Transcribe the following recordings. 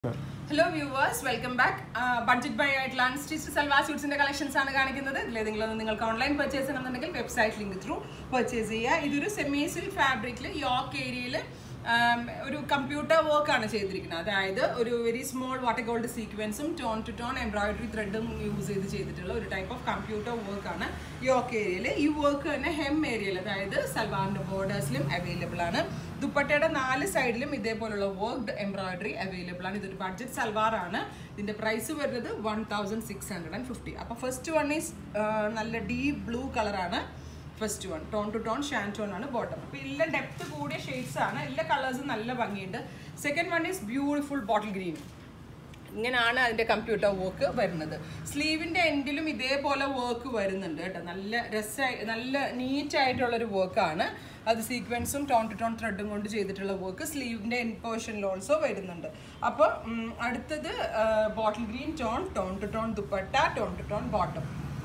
hello viewers welcome back budget buy ആയിട്ടുള്ള unstitch salwar സ്യൂട്ട്സിന്റെ collections ആണ് കാണിക്കുന്നത് ഇതിലേതെങ്കിലും ഒന്ന് നിങ്ങൾക്ക് ഓൺലൈൻ പർച്ചേസ് ചെയ്യണമെന്നുണ്ടെങ്കിൽ വെബ്സൈറ്റ് ലിങ്ക് ത്രൂ പർച്ചേസ് ചെയ്യുക ഇതൊരു സെമി സിൽക്ക് ഫാബ്രിക്കിൽ യോക്ക് ഏരിയയിൽ ഒരു കമ്പ്യൂട്ടർ വർക്ക് ആണ് ചെയ്തിരിക്കുന്നത് അതായത് ഒരു വെരി സ്മോൾ വാട്ടർ ഗോൾഡ് സീക്വൻസും ടോൺ ടു ടോൺ എംബ്രോയിഡറി ത്രെഡും യൂസ് ചെയ്ത് ചെയ്തിട്ടുള്ള ഒരു ടൈപ്പ് ഓഫ് കമ്പ്യൂട്ടർ വർക്ക് ആണ് യോക്ക് ഏരിയയിൽ ഈ വർക്ക് തന്നെ ഹെം ഏരിയയിൽ അതായത് സൽവാറിന്റെ ബോർഡേഴ്സിലും അവൈലബിൾ ആണ് ദുപ്പട്ടയുടെ നാല് സൈഡിലും ഇതേപോലുള്ള വർക്ക്ഡ് എംബ്രോയിഡറി അവൈലബിൾ ആണ് ഇതൊരു ബഡ്ജറ്റ് സൽവാർ ആണ് ഇതിന്റെ പ്രൈസ് വരുന്നത് one thousand six hundred and fifty അപ്പോൾ ഫസ്റ്റ് വൺ ഈസ് നല്ല ഡീപ് ബ്ലൂ കളറാണ് first one tone to tone ഷാൻ ടോൺ ആണ് ബോട്ടം അപ്പോൾ എല്ലാം ഡെപ്ത് കൂടിയ ഷെയ്ഡ്സ് ആണ് എല്ലാ കളേഴ്സും നല്ല ഭംഗിയുണ്ട് second one is beautiful bottle green ഇങ്ങനെയാണ് അതിൻ്റെ കമ്പ്യൂട്ടർ വർക്ക് വരുന്നത് സ്ലീവിൻ്റെ എൻഡിലും ഇതേപോലെ വർക്ക് വരുന്നുണ്ട് കേട്ടോ നല്ല രസമായി നല്ല നീറ്റ് ആയിട്ടുള്ളൊരു വർക്കാണ് അത് സീക്വൻസും ടോൺ ടു ടോൺ ത്രെഡും കൊണ്ട് ചെയ്തിട്ടുള്ള വർക്ക് സ്ലീവിൻ്റെ എൻ പോർഷനിൽ ഓൾസോ വരുന്നുണ്ട് അപ്പോൾ അടുത്തത് bottle green tone tone to tone dupatta tone to tone bottom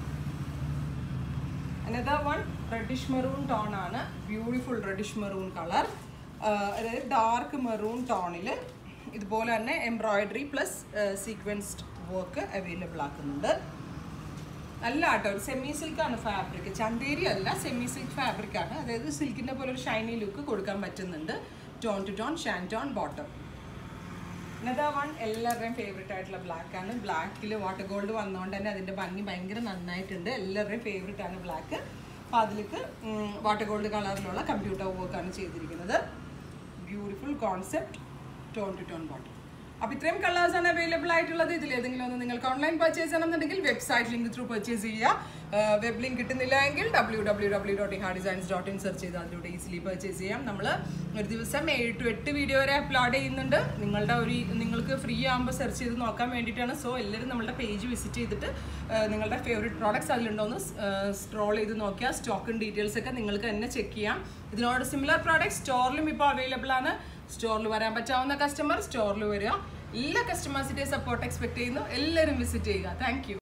another one reddish maroon tone ആണ് ബ്യൂട്ടിഫുൾ റെഡിഷ് മെറൂൺ കളർ അതായത് ഡാർക്ക് മെറൂൺ ടോണിൽ ഇതുപോലെ തന്നെ embroidery plus sequenced work available ആക്കുന്നുണ്ട് നല്ല ആട്ടോ ഒരു സെമി സിൽക്ക് ആണ് ഫാബ്രിക് ചന്തേരി അല്ല സെമി സിൽക്ക് ഫാബ്രിക് ആണ് അതായത് സിൽക്കിൻ്റെ പോലെ ഒരു ഷൈനി ലുക്ക് കൊടുക്കാൻ പറ്റുന്നുണ്ട് ടോൺ ടു ടോൺ ഷാൻ ടോൺ ബോട്ടം ഇന്നതാ വൺ എല്ലാവരുടെയും ഫേവറേറ്റ് ആയിട്ടുള്ള ബ്ലാക്ക് ആണ് ബ്ലാക്കിൽ വാട്ടർ ഗോൾഡ് വന്നുകൊണ്ട് തന്നെ അതിൻ്റെ ഭംഗി ഭയങ്കര നന്നായിട്ടുണ്ട് എല്ലാവരുടെയും ഫേവറേറ്റ് ആണ് ബ്ലാക്ക് അപ്പോൾ അതിലേക്ക് വാട്ടർ ഗോൾഡ് കളറിലുള്ള കമ്പ്യൂട്ടർ വർക്കാണ് ചെയ്തിരിക്കുന്നത് beautiful concept tone to tone bottom അപ്പോൾ ഇത്രയും കളേഴ്സ് ആണ് അവൈലബിൾ ആയിട്ടുള്ളത് ഇതിൽ ഏതെങ്കിലും ഒന്ന് നിങ്ങൾക്ക് ഓൺലൈൻ പർച്ചേസ് ചെയ്യണമെന്നുണ്ടെങ്കിൽ വെബ്സൈറ്റ് ലിങ്ക് ത്രൂ പർച്ചേസ് ചെയ്യുക വെബ് ലിങ്ക് കിട്ടുന്നില്ല എങ്കിൽ ഡബ്ല്യൂ ഡബ്ല്യൂ ഡബ്ല്യൂ ഡോട്ട് ഇഹാ ഡിസൈൻസ് ഡോട്ട് ഇൻ സെർച്ച് ചെയ്ത് അതിലൂടെ ഈസിലി പർച്ചേസ് ചെയ്യാം നമ്മൾ ഒരു ദിവസം ഏഴ് ടു എട്ട് വീഡിയോ വരെ അപ്ലോഡ് ചെയ്യുന്നുണ്ട് നിങ്ങളുടെ ഒരു നിങ്ങൾക്ക് ഫ്രീ ആകുമ്പോൾ സെർച്ച് ചെയ്ത് നോക്കാൻ വേണ്ടിയിട്ടാണ് സോ എല്ലാവരും നമ്മളുടെ പേജ് വിസിറ്റ് ചെയ്തിട്ട് നിങ്ങളുടെ ഫേവറേറ്റ് പ്രോഡക്റ്റ്സ് അതിലുണ്ടോയെന്ന് സ്ക്രോൾ ചെയ്ത് നോക്കിയാൽ സ്റ്റോക്കും ഡീറ്റെയിൽസ് ഒക്കെ നിങ്ങൾക്ക് തന്നെ ചെക്ക് ചെയ്യാം ഇതിനോട് സിമിലർ പ്രോഡക്റ്റ് സ്റ്റോറിലും ഇപ്പോൾ അവൈലബിൾ ആണ് സ്റ്റോറിൽ വരാൻ പറ്റാവുന്ന കസ്റ്റമർ സ്റ്റോറിൽ വരിക എല്ലാ കസ്റ്റമേഴ്സിൻ്റെയും സപ്പോർട്ട് എക്സ്പെക്ട് ചെയ്യുന്നു എല്ലാവരും വിസിറ്റ് ചെയ്യുക താങ്ക്